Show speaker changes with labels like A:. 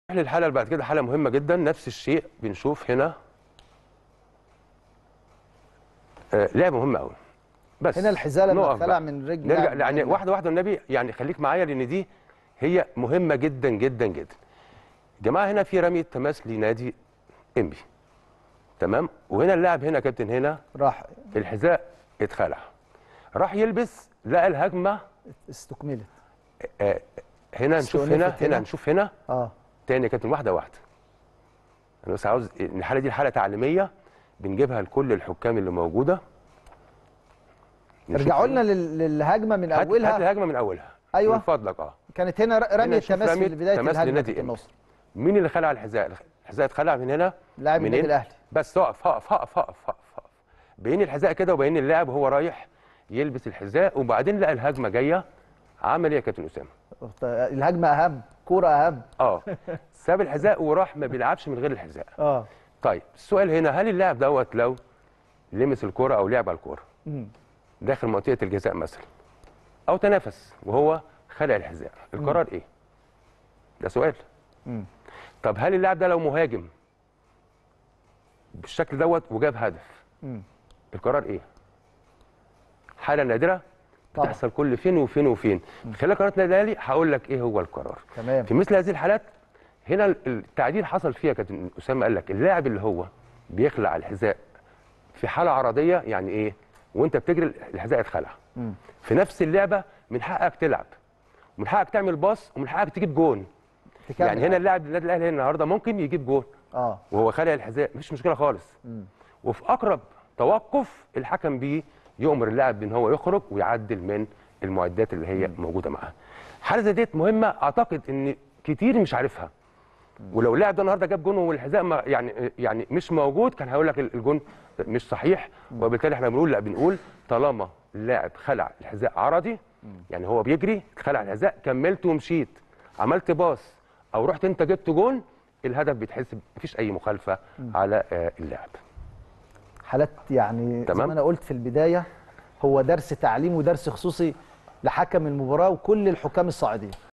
A: للحاله اللي بعد كده حاله مهمه جدا نفس الشيء بنشوف هنا آه لعبه مهمه قوي بس
B: هنا الحذاء لما
A: نقف
B: اتخلع
A: بقى.
B: من رجل
A: نرجع
B: لاعب
A: يعني
B: من-
A: واحده واحده النبي يعني خليك معايا لان دي هي مهمه جدا جدا جدا جماعه هنا في رميه تماس لنادي انبي تمام وهنا اللاعب هنا يا كابتن هنا
B: راح
A: الحذاء اتخلع راح يلبس لقى الهجمه
B: استكملت
A: آه هنا نشوف
B: استؤنفت
A: هنا
B: هنا.
A: هنا نشوف هنا
B: اه
A: تاني يا كابتن واحده واحده انا بس عاوز الحاله دي حاله تعليميه بنجيبها لكل الحكام اللي موجوده نشوف
B: ارجعوا
A: هنا.
B: لنا لل- للهجمه من
A: هات هات
B: اولها
A: الهجمه من اولها
B: أيوة.
A: من فضلك اه
B: كانت هنا ر- رمي
A: نشوف
B: التماس
A: رمية
B: في بدايه
A: تماس
B: الهجمه
A: لنادي
B: في
A: إنبي.
B: النصر
A: مين اللي خلع الحذاء الحذاء اتخلع من هنا
B: لاعب
A: منين؟
B: النادي الاهلي
A: بس اقف اقف اقف اقف اقف اقف بين الحذاء كده وبين اللاعب وهو رايح يلبس الحذاء وبعدين لقى الهجمه جايه عمل ايه يا كابتن اسامه
B: الهجمه اهم كوره اهم
A: اه ساب الحذاء وراح ما بيلعبش من غير الحذاء
B: اه
A: طيب السؤال هنا هل اللاعب دوت لو لمس الكرة او لعب على الكرة
B: مم.
A: داخل منطقة الجزاء مثلا او تنافس وهو خلع الحذاء القرار ايه؟ ده سؤال
B: مم.
A: طب هل اللاعب ده لو مهاجم بالشكل دوت وجاب هدف
B: مم.
A: القرار ايه؟ حالة نادرة
B: طبعا.
A: بتحصل كل فين وفين وفين خلال قناة النادي الاهلي هقول لك ايه هو القرار
B: تمام
A: في مثل هذه الحالات هنا التعديل حصل فيها كابتن اسامه قال لك اللاعب اللي هو بيخلع الحذاء في حاله عرضيه يعني ايه وانت بتجري الحذاء اتخلع
B: مم.
A: في نفس اللعبه من حقك تلعب ومن حقك تعمل باص ومن حقك تجيب جون
B: تكمل.
A: يعني هنا اللاعب النادي الاهلي النهارده ممكن يجيب جون
B: اه
A: وهو خالع الحذاء مفيش مشكله خالص
B: مم.
A: وفي اقرب توقف الحكم بيه يؤمر اللاعب ان هو يخرج ويعدل من المعدات اللي هي موجوده معاه حاله زي ديت مهمه اعتقد ان كتير مش عارفها ولو اللاعب ده النهارده جاب جون والحذاء ما يعني يعني مش موجود كان هيقول لك الجون مش صحيح وبالتالي احنا بنقول لا بنقول طالما اللاعب خلع الحذاء عرضي يعني هو بيجري خلع الحذاء كملت ومشيت عملت باص او رحت انت جبت جون الهدف بيتحسب مفيش اي مخالفه على آه، اللاعب
B: حالات يعني زي
A: تمام.
B: ما انا قلت في البدايه هو درس تعليم ودرس خصوصي لحكم المباراه وكل الحكام الصاعدين